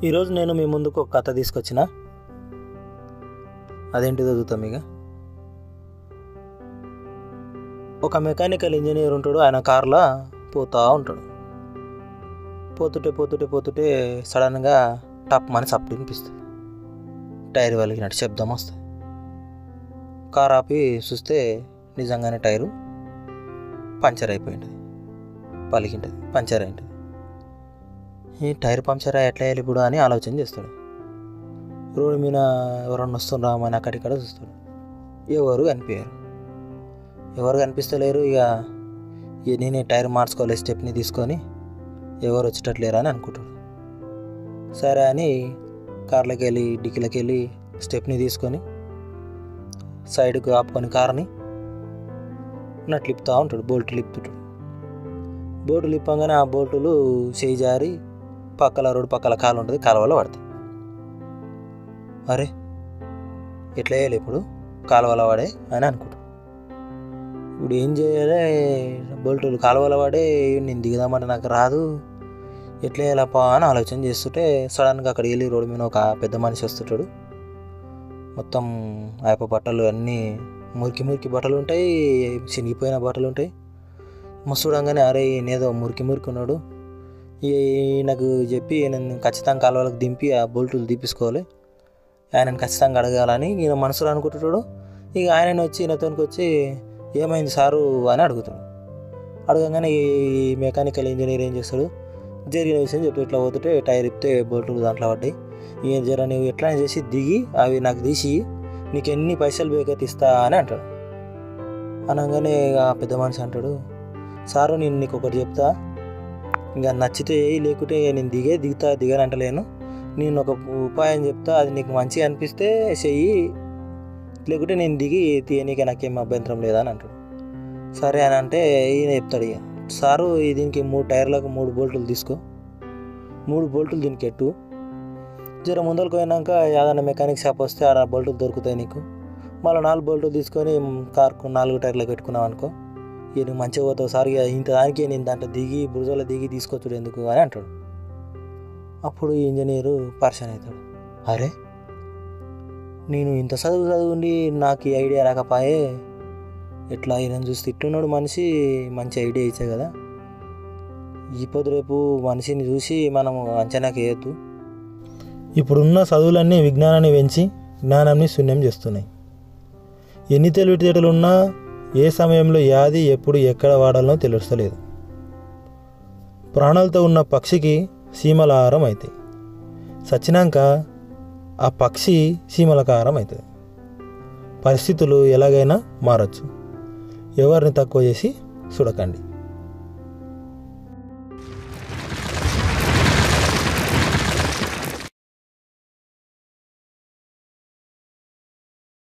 ఈరోజు నేను మీ ముందుకు ఒక కథ తీసుకొచ్చిన అదేంటిదో చూద్దాం ఇక ఒక మెకానికల్ ఇంజనీర్ ఉంటాడు ఆయన కార్లో పోతా ఉంటాడు పోతుంటే పోతుంటే పోతుంటే సడన్గా టప్ అని సప్పుడు వినిపిస్తుంది టైర్ వెలిగినట్టు శబ్దం వస్తుంది కార్ ఆపి చూస్తే నిజంగానే టైరు పంచర్ అయిపోయి ఉంటుంది పలికింటుంది పంచర్ అయింటుంది ఈ టైర్ పంచర్ ఎట్లా వేయాలి ఇప్పుడు అని ఆలోచన చేస్తాడు రోడ్డు మీద ఎవరన్నా వస్తున్నారా అని అక్కడిక్కడ చూస్తాడు ఎవరు కనిపించారు ఎవరు కనిపిస్తలేరు ఇక ఇక నేనే టైర్ మార్చుకోవాలి స్టెప్ని తీసుకొని ఎవరు వచ్చేటట్లేరా అని అనుకుంటాడు సరే అని కార్లోకి వెళ్ళి డిక్కీలోకి వెళ్ళి స్టెప్ని తీసుకొని సైడ్కి ఆపుకొని కార్ని నట్లు లిప్పుతూ ఉంటాడు బోల్ట్ లిప్పుతుంటాడు బోల్ట్ లిప్పంగానే ఆ బోల్టులు చేయి జారి పక్కల రోడ్డు పక్కల కాలు ఉంటుంది కాలువలో పడతాయి అరే ఎట్లా వేయాలి ఇప్పుడు కాలువలో పడే అని అనుకుంటాడు ఇప్పుడు ఏం చేయాలి బోల్టులు కాలువలో పడే నేను దిగుదామంటే నాకు రాదు ఎట్లా వేయాలప్పా అని ఆలోచన చేస్తుంటే సడన్గా అక్కడ వెళ్ళి రోడ్డు మీద ఒక పెద్ద మనిషి వస్తుంటాడు మొత్తం ఆయప బట్టలు అన్నీ మురికి మురికి బట్టలు ఉంటాయి చినిగిపోయిన బట్టలు ఉంటాయి మస్తు చూడంగానే అరే నేదో మురికి మురికి ఉన్నాడు ఈ నాకు చెప్పి నేను ఖచ్చితంగా కాలువలకు దింపి ఆ బోల్టులు తీపించుకోవాలి ఆయనను ఖచ్చితంగా అడగాలని ఈయన మనసులో అనుకుంటున్నాడు ఇక ఆయన వచ్చి ఈయనతోనికి వచ్చి ఏమైంది సారు అని అడుగుతాడు అడగగానే ఈ మెకానికల్ ఇంజనీర్ ఏం చేస్తాడు జరిగిన విషయం చెప్పి ఇట్లా పోతుంటే టైర్ ఇప్పితే బోల్టులు దాంట్లో పడ్డాయి ఏం జర నువ్వు ఎట్లా చేసి దిగి అవి నాకు తీసి నీకు ఎన్ని పైసలు బేకైతే ఇస్తా అని అంటాడు అనగానే ఆ పెద్ద మనిషి అంటాడు సారు నేను నీకు ఒకటి చెప్తా ఇంకా నచ్చితే వేయి లేకుంటే నేను దిగే దిగుతా దిగని అంటలేను నేను ఒక ఉపాయం చెప్తా అది నీకు మంచిగా అనిపిస్తే చెయ్యి లేకుంటే నేను దిగి తీయనీకే నాకేం అభ్యంతరం లేదా అని అంటాడు సరే అని అంటే ఈయన చెప్తాడు ఇక సారు ఈ దీనికి మూడు టైర్లకు మూడు బోల్టులు తీసుకో మూడు బోల్టులు దీనికి ఎట్టు జర ముందరకు పోయినాక ఏదైనా మెకానిక్ షాప్ వస్తే ఆడ బోల్టులు దొరుకుతాయి నీకు మళ్ళీ నాలుగు బోల్టులు తీసుకొని కార్కు నాలుగు టైర్లు పెట్టుకున్నావు అనుకో ఇక నువ్వు మంచిగా పోతావు సార్ ఇక ఇంత దానికి నేను దాంట్లో దిగి బురదలో దిగి తీసుకొచ్చుడు ఎందుకు అని అంటాడు అప్పుడు ఈ ఇంజనీరు పర్షన్ అవుతాడు అరే నేను ఇంత చదువు చదువుండి నాకు ఈ ఐడియా రాకపోయే ఎట్లా ఈయన చూస్తే ఇట్టున్నాడు మనిషి మంచి ఐడియా ఇచ్చే కదా ఈ పొద్దు రేపు మనిషిని చూసి మనం అంచనాకి వేయద్దు ఇప్పుడున్న చదువులన్నీ విజ్ఞానాన్ని పెంచి జ్ఞానాన్ని శూన్యం చేస్తున్నాయి ఎన్ని తెలివితేటలు ఉన్నా ఏ సమయంలో యాది ఎప్పుడు ఎక్కడ వాడాలో తెలుస్తలేదు ప్రాణాలతో ఉన్న పక్షికి సీమల ఆహారం అవుతాయి సచ్చినాక ఆ పక్షి సీమలకు ఆహారం అవుతుంది పరిస్థితులు ఎలాగైనా మారచ్చు ఎవరిని తక్కువ చేసి చూడకండి